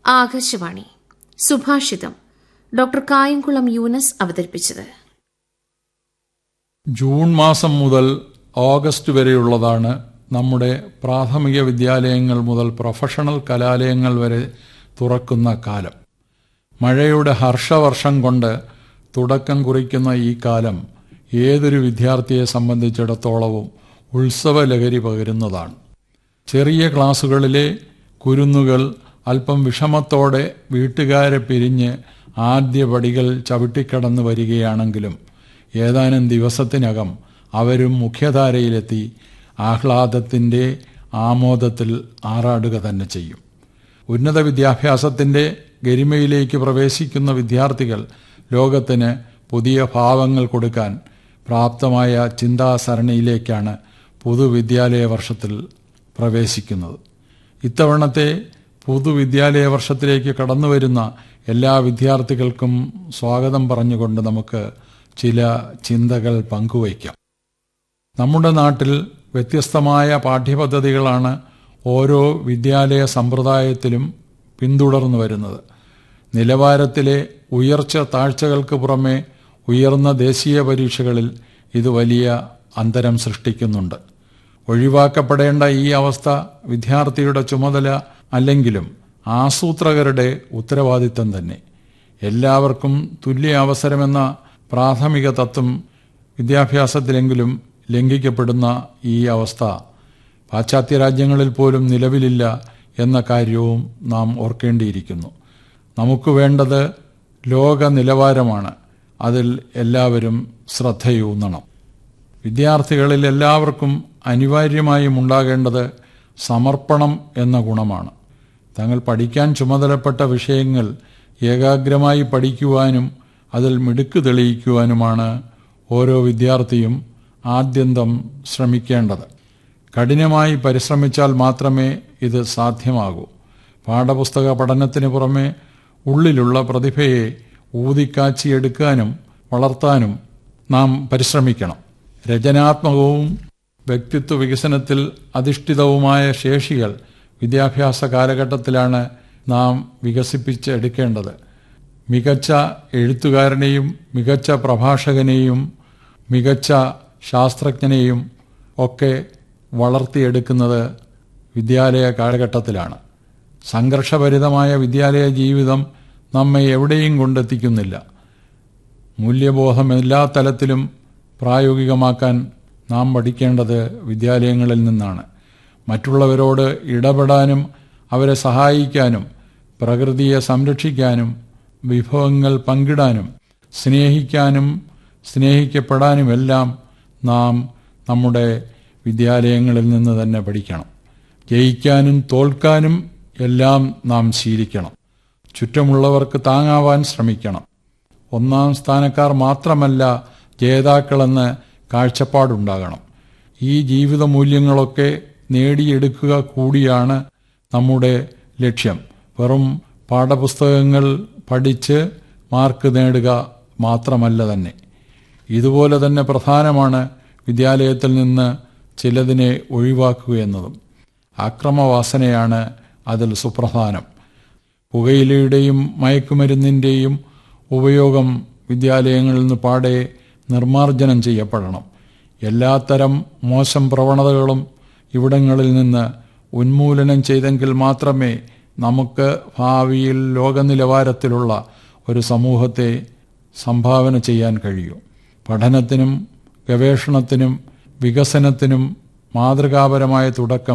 ആകാശവാണി സുഭാഷിതം ഡോക്ടർ കായംകുളം യൂനസ് അവതരിപ്പിച്ചത് ജൂൺ മാസം മുതൽ ഓഗസ്റ്റ് വരെയുള്ളതാണ് നമ്മുടെ പ്രാഥമിക വിദ്യാലയങ്ങൾ മുതൽ പ്രൊഫഷണൽ കലാലയങ്ങൾ വരെ തുറക്കുന്ന കാലം മഴയുടെ ഹർഷവർഷം കൊണ്ട് തുടക്കം കുറിക്കുന്ന ഈ കാലം ഏതൊരു വിദ്യാർത്ഥിയെ സംബന്ധിച്ചിടത്തോളവും ഉത്സവലഹരി പകരുന്നതാണ് ചെറിയ ക്ലാസുകളിലെ കുരുന്നുകൾ അല്പം വിഷമത്തോടെ വീട്ടുകാരെ പിരിഞ്ഞ് ആദ്യ പടികൾ ചവിട്ടിക്കടന്നു വരികയാണെങ്കിലും ഏതാനും ദിവസത്തിനകം അവരും മുഖ്യധാരയിലെത്തി ആഹ്ലാദത്തിൻ്റെ ആമോദത്തിൽ ആറാടുക തന്നെ ചെയ്യും ഉന്നത വിദ്യാഭ്യാസത്തിൻ്റെ ഗരിമയിലേക്ക് പ്രവേശിക്കുന്ന വിദ്യാർത്ഥികൾ ലോകത്തിന് പുതിയ ഭാവങ്ങൾ കൊടുക്കാൻ പ്രാപ്തമായ ചിന്താസരണിയിലേക്കാണ് പൊതുവിദ്യാലയ വർഷത്തിൽ പ്രവേശിക്കുന്നത് ഇത്തവണത്തെ പൊതുവിദ്യാലയ വർഷത്തിലേക്ക് കടന്നുവരുന്ന എല്ലാ വിദ്യാർത്ഥികൾക്കും സ്വാഗതം പറഞ്ഞുകൊണ്ട് നമുക്ക് ചില ചിന്തകൾ പങ്കുവയ്ക്കാം നമ്മുടെ നാട്ടിൽ വ്യത്യസ്തമായ പാഠ്യപദ്ധതികളാണ് ഓരോ വിദ്യാലയ സമ്പ്രദായത്തിലും പിന്തുടർന്നു വരുന്നത് നിലവാരത്തിലെ ഉയർച്ച താഴ്ചകൾക്ക് പുറമെ ഉയർന്ന ദേശീയ പരീക്ഷകളിൽ ഇത് വലിയ അന്തരം സൃഷ്ടിക്കുന്നുണ്ട് ഒഴിവാക്കപ്പെടേണ്ട ഈ അവസ്ഥ വിദ്യാർത്ഥിയുടെ ചുമതല അല്ലെങ്കിലും ആസൂത്രകരുടെ ഉത്തരവാദിത്തം തന്നെ എല്ലാവർക്കും തുല്യ അവസരമെന്ന പ്രാഥമിക തത്വം വിദ്യാഭ്യാസത്തിലെങ്കിലും ലംഘിക്കപ്പെടുന്ന ഈ അവസ്ഥ പാശ്ചാത്യ രാജ്യങ്ങളിൽ പോലും നിലവിലില്ല എന്ന കാര്യവും നാം ഓർക്കേണ്ടിയിരിക്കുന്നു നമുക്ക് വേണ്ടത് ലോക നിലവാരമാണ് അതിൽ എല്ലാവരും ശ്രദ്ധയൂന്നണം വിദ്യാർത്ഥികളിൽ എല്ലാവർക്കും അനിവാര്യമായും ഉണ്ടാകേണ്ടത് സമർപ്പണം എന്ന ഗുണമാണ് തങ്ങൾ പഠിക്കാൻ ചുമതലപ്പെട്ട വിഷയങ്ങൾ ഏകാഗ്രമായി പഠിക്കുവാനും അതിൽ മിടുക്ക് തെളിയിക്കുവാനുമാണ് ഓരോ വിദ്യാർത്ഥിയും ആദ്യന്തം ശ്രമിക്കേണ്ടത് കഠിനമായി പരിശ്രമിച്ചാൽ മാത്രമേ ഇത് സാധ്യമാകൂ പാഠപുസ്തക പഠനത്തിന് പുറമെ ഉള്ളിലുള്ള പ്രതിഭയെ ഊതിക്കാച്ചിയെടുക്കാനും വളർത്താനും നാം പരിശ്രമിക്കണം രചനാത്മകവും വ്യക്തിത്വ വികസനത്തിൽ അധിഷ്ഠിതവുമായ ശേഷികൾ വിദ്യാഭ്യാസ കാലഘട്ടത്തിലാണ് നാം വികസിപ്പിച്ചെടുക്കേണ്ടത് മികച്ച എഴുത്തുകാരനെയും മികച്ച പ്രഭാഷകനെയും മികച്ച ശാസ്ത്രജ്ഞനെയും ഒക്കെ വളർത്തിയെടുക്കുന്നത് വിദ്യാലയ കാലഘട്ടത്തിലാണ് സംഘർഷഭരിതമായ വിദ്യാലയ ജീവിതം നമ്മെ എവിടെയും കൊണ്ടെത്തിക്കുന്നില്ല മൂല്യബോധം എല്ലാ തലത്തിലും പ്രായോഗികമാക്കാൻ നാം പഠിക്കേണ്ടത് വിദ്യാലയങ്ങളിൽ നിന്നാണ് മറ്റുള്ളവരോട് ഇടപെടാനും അവരെ സഹായിക്കാനും പ്രകൃതിയെ സംരക്ഷിക്കാനും വിഭവങ്ങൾ പങ്കിടാനും സ്നേഹിക്കാനും സ്നേഹിക്കപ്പെടാനുമെല്ലാം നാം നമ്മുടെ വിദ്യാലയങ്ങളിൽ നിന്ന് തന്നെ പഠിക്കണം ജയിക്കാനും തോൽക്കാനും എല്ലാം നാം ശീലിക്കണം ചുറ്റുമുള്ളവർക്ക് താങ്ങാവാൻ ശ്രമിക്കണം ഒന്നാം സ്ഥാനക്കാർ മാത്രമല്ല ജേതാക്കളെന്ന് കാഴ്ചപ്പാടുണ്ടാകണം ഈ ജീവിത മൂല്യങ്ങളൊക്കെ നേടിയെടുക്കുക കൂടിയാണ് നമ്മുടെ ലക്ഷ്യം വെറും പാഠപുസ്തകങ്ങൾ പഠിച്ച് മാർക്ക് നേടുക മാത്രമല്ല തന്നെ ഇതുപോലെ തന്നെ പ്രധാനമാണ് വിദ്യാലയത്തിൽ നിന്ന് ചിലതിനെ ഒഴിവാക്കുക എന്നതും അക്രമവാസനയാണ് അതിൽ സുപ്രധാനം പുകയിലയുടെയും മയക്കുമരുന്നിൻ്റെയും ഉപയോഗം വിദ്യാലയങ്ങളിൽ നിന്ന് പാടെ നിർമാർജനം ചെയ്യപ്പെടണം എല്ലാത്തരം മോശം പ്രവണതകളും ഇവിടങ്ങളിൽ നിന്ന് ഉന്മൂലനം ചെയ്തെങ്കിൽ മാത്രമേ നമുക്ക് ഭാവിയിൽ ലോകനിലവാരത്തിലുള്ള ഒരു സമൂഹത്തെ സംഭാവന ചെയ്യാൻ കഴിയൂ പഠനത്തിനും ഗവേഷണത്തിനും വികസനത്തിനും മാതൃകാപരമായ തുടക്കം